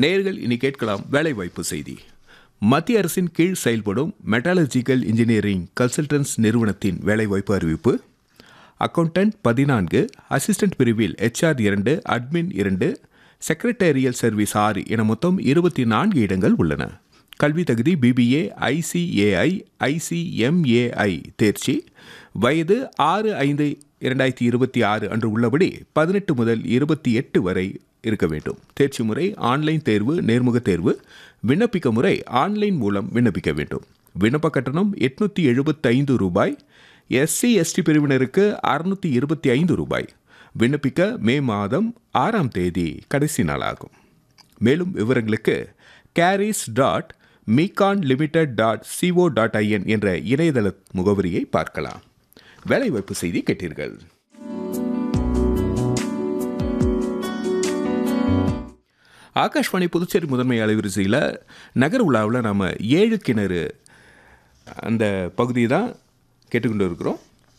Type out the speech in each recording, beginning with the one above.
நேர்கள் இனி கேட்கலாம் வேலைவாய்ப்பு செய்தி மத்திய அரசின் கீழ் செயல்படும் மெட்டாலஜிக்கல் இன்ஜினியரிங் கன்சல்டன்ஸ் நிறுவனத்தின் வேலைவாய்ப்பு அறிவிப்பு அக்கவுண்டன்ட் பதினான்கு அசிஸ்டன்ட் பிரிவில் ஹெச்ஆர் இரண்டு அட்மின் இரண்டு செக்ரட்டேரியல் சர்வீஸ் ஆறு என மொத்தம் இருபத்தி நான்கு இடங்கள் உள்ளன கல்வி தகுதி பிபிஏ ஐசிஏஐ ஐசிஎம்ஏஐ தேர்ச்சி வயது ஆறு ஐந்து இரண்டாயிரத்தி இருபத்தி ஆறு அன்று உள்ளபடி பதினெட்டு முதல் இருபத்தி எட்டு வரை இருக்க வேண்டும் தேர்ச்சி முறை ஆன்லைன் தேர்வு நேர்முக தேர்வு விண்ணப்பிக்க முறை ஆன்லைன் மூலம் விண்ணப்பிக்க வேண்டும் விண்ணப்ப கட்டணம் எட்நூற்றி எழுபத்தைந்து ரூபாய் எஸ்சி எஸ்டி பிரிவினருக்கு அறுநூற்றி இருபத்தி ஐந்து ரூபாய் விண்ணப்பிக்க மே மாதம் ஆறாம் தேதி கடைசி நாளாகும் மேலும் விவரங்களுக்கு careers dot MECON limited dot co dot in என்ற இணையதள முகவரியை பார்க்கலாம் வேலைவாய்ப்பு செய்தி கேட்டீர்கள் ஆகாஷ்வாணி புதுச்சேரி முதன்மை அலைவரிசையில் நகர் உலாவில் நாம் ஏழு கிணறு அந்த பகுதியை தான் கேட்டுக்கொண்டு இருக்கிறோம்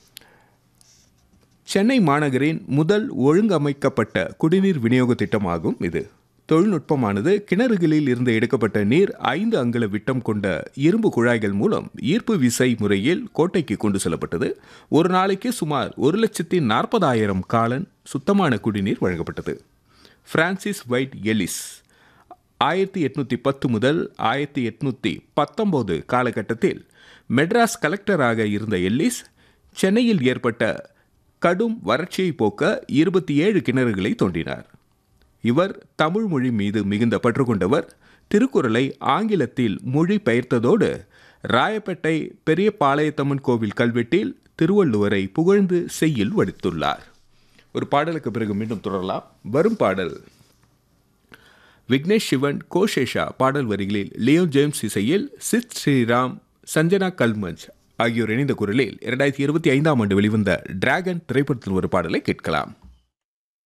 சென்னை மாநகரின் முதல் ஒழுங்கமைக்கப்பட்ட குடிநீர் விநியோக திட்டமாகும் இது தொழில்நுட்பமானது கிணறுகளில் இருந்து எடுக்கப்பட்ட நீர் ஐந்து அங்குல விட்டம் கொண்ட இரும்பு குழாய்கள் மூலம் ஈர்ப்பு விசை முறையில் கோட்டைக்கு கொண்டு செல்லப்பட்டது ஒரு நாளைக்கு சுமார் ஒரு லட்சத்தி நாற்பதாயிரம் காலன் சுத்தமான குடிநீர் வழங்கப்பட்டது பிரான்சிஸ் வைட் எலிஸ் ஆயிரத்தி எட்நூற்றி பத்து முதல் ஆயிரத்தி எட்நூற்றி பத்தொம்போது காலகட்டத்தில் மெட்ராஸ் கலெக்டராக இருந்த எல்லிஸ் சென்னையில் ஏற்பட்ட கடும் வறட்சியை போக்க இருபத்தி ஏழு கிணறுகளை தோண்டினார் இவர் தமிழ் மொழி மீது மிகுந்த பற்று கொண்டவர் திருக்குறளை ஆங்கிலத்தில் மொழி பெயர்த்ததோடு ராயப்பேட்டை பெரிய பாளையத்தம்மன் கோவில் கல்வெட்டில் திருவள்ளுவரை புகழ்ந்து செய்யில் வடித்துள்ளார் ஒரு பாடலுக்கு பிறகு மீண்டும் தொடரலாம் வரும் பாடல் விக்னேஷ் சிவன் கோஷேஷா பாடல் வரிகளில் லியோ ஜேம்ஸ் இசையில் சித் ஸ்ரீராம் சஞ்சனா கல்மஞ்ச் ஆகியோர் இணைந்த குரலில் இரண்டாயிரத்தி இருபத்தி ஐந்தாம் ஆண்டு வெளிவந்த டிராகன் திரைப்படத்தில் ஒரு பாடலை கேட்கலாம்